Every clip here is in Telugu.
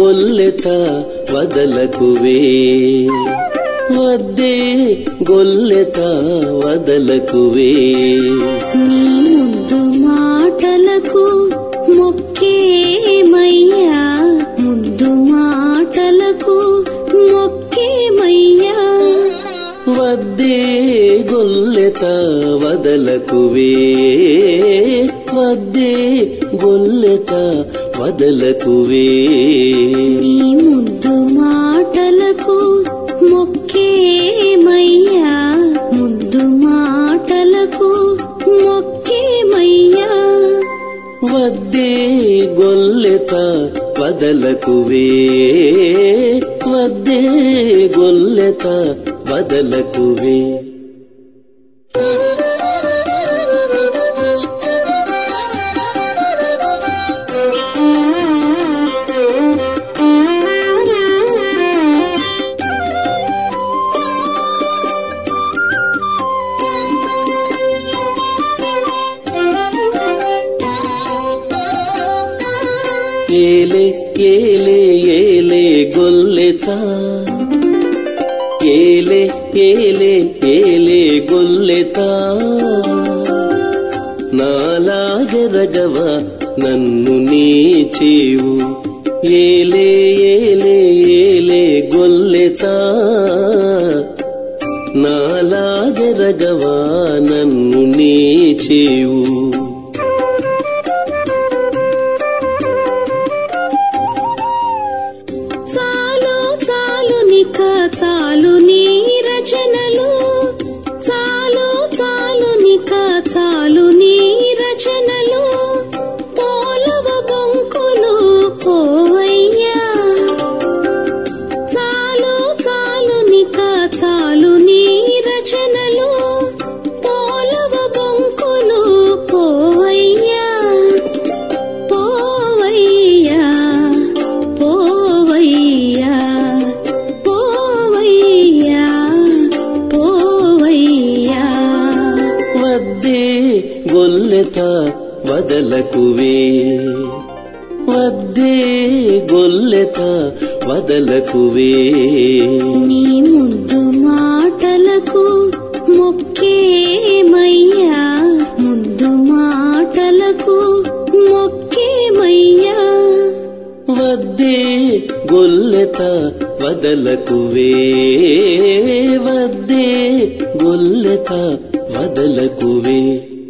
గొల్లెత వదలకువే వద్దే గొల్లెత వదలకువే నీ ముద్దు మాటలకు మొక్కేమయ్యా ముద్దు మాటలకు మొక్కేమయ్యా వద్దే గొల్లెత వదలకువే వద్దే గొల్లెత వదలకువే నీ ముద్దు మాటలకు మొక్కేమయ్యా ముద్దు మాటలకు మొక్కేమయ్యా వద్దే గొల్లెత వదలకువే వద్దే గొల్లెత వదలకువే ఏలే ఏలే ఏలే గొల్లెత ఏలే ఏలే ఏలే గొల్లెత నాలాగెరగవ నన్ను నీ చేవు ఏలే ఏలే ఏలే గొల్లెత నాలాగెరగవ నన్ను నీ చేవు చాలు చాలు నిక చాలు నీ రచనలు చాలు చాలు నిక చాలు నీ రచనలు పోలవ బొంకులు పోవయ్యా చాలు చాలు నిక చాలు నీ రచనలు పోలవ బొంకులు పోవయ్యా పోవయ్యా పోవయ్యా పోవయ్యా పోవయ్యా వద్దే గొల్లెత వదలకువే వద్దే గొల్లెత వదలకువే నీ ముద్దు మాటలకు మొక్కేమయ్యా ముద్దు మాటలకు మొక్కేమయ్యా వద్దే గొల్లెత వదలకువే వద్దే గొల్లెత వదలకువే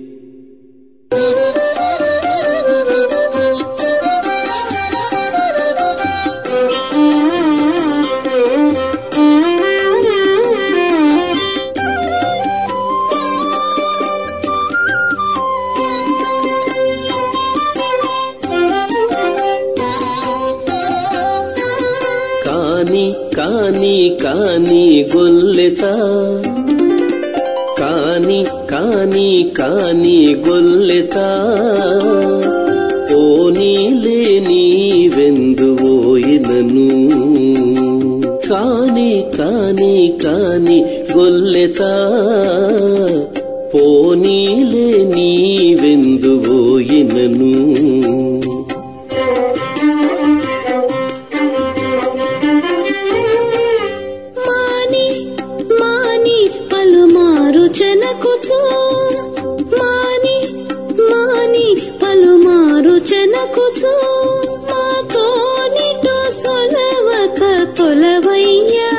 కాని కాని కాని గొల్లెత కాని కాని కాని గొల్లెత పోనీలే నీవెందువోయినను కాని కాని కాని గొల్లెత పోనీలే నీవెందువోయినను మాని మాని పలుమారు చెనకుచు మాని మాని పలుమారు చెనకుచు మాతో నిటు సొలవక తొలవయ్యా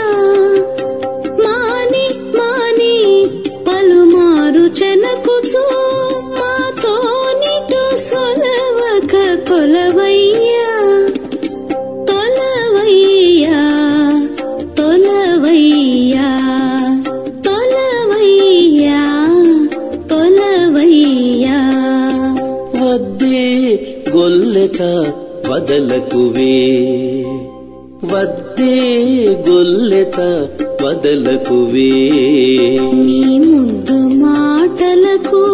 మాని మాని పలుమారు చెనకుచు మాతో నిటు సొలవక తొలవయ్యా తొలవయ్యా తొలవయ్యా తొలవయ్యా తొలవయ్యా వద్దే గొల్లెత వదలకువే వద్దే గొల్లెత వదలకువే నీ ముద్దు మాటలకు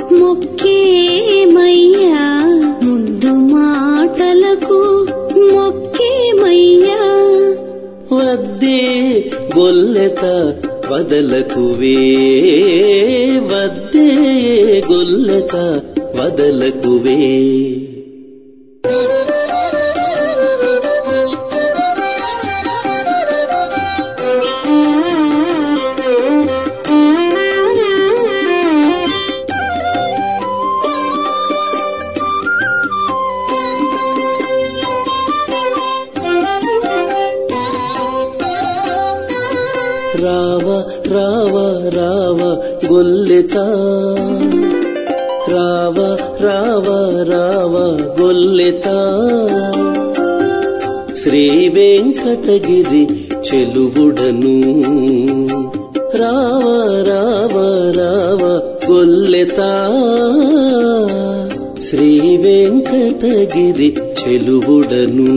మొక్కేమయ్యా ముద్దు మాటలకు మొక్కేమయ్యా వద్దే గొల్లెత వదలకువే వద్దే గొల్లెత వదలకువే రావ రావ గొల్లెత రావ రావ రావ గొల్లెత శ్రీ వెంకటగిరి చెలువుడను రావ రావ రావ గొల్లెత శ్రీ వెంకటగిరి చెలువుడను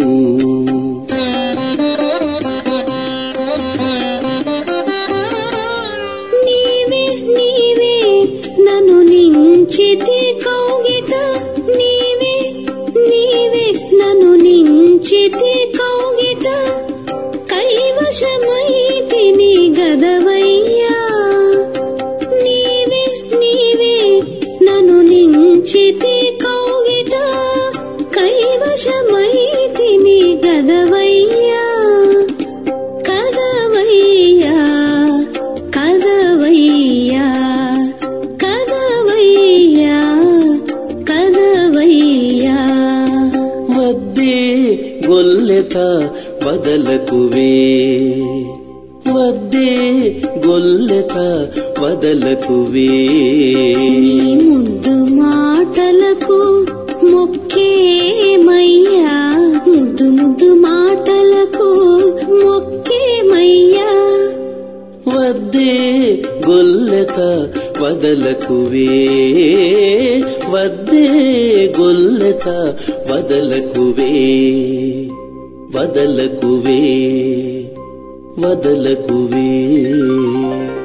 నీవే నీవే నన్ను నించితి కౌగిట నీవే నీవే నన్ను నించితి కౌగిట కైవశమైతిని గదవయ్యా నీవే నీవే నన్ను నించితి కౌగిట కైవశమైతిని గదవయ్యా కదవయ్యా కదవయ్యా కదవయ్యా కదవయ్యా వద్దే గొల్లెత వదలకువే వద్దే గొల్లెత వదలకువే నీ ముద్దు మాటలకు మొక్కేమయ్యా ముద్దు ముద్దు మాటలకు మొక్కేమయ్యా వద్దే గొల్లెత వదలకువే వద్దే గొల్లెత వదలకువే వదలకువే వదలకువే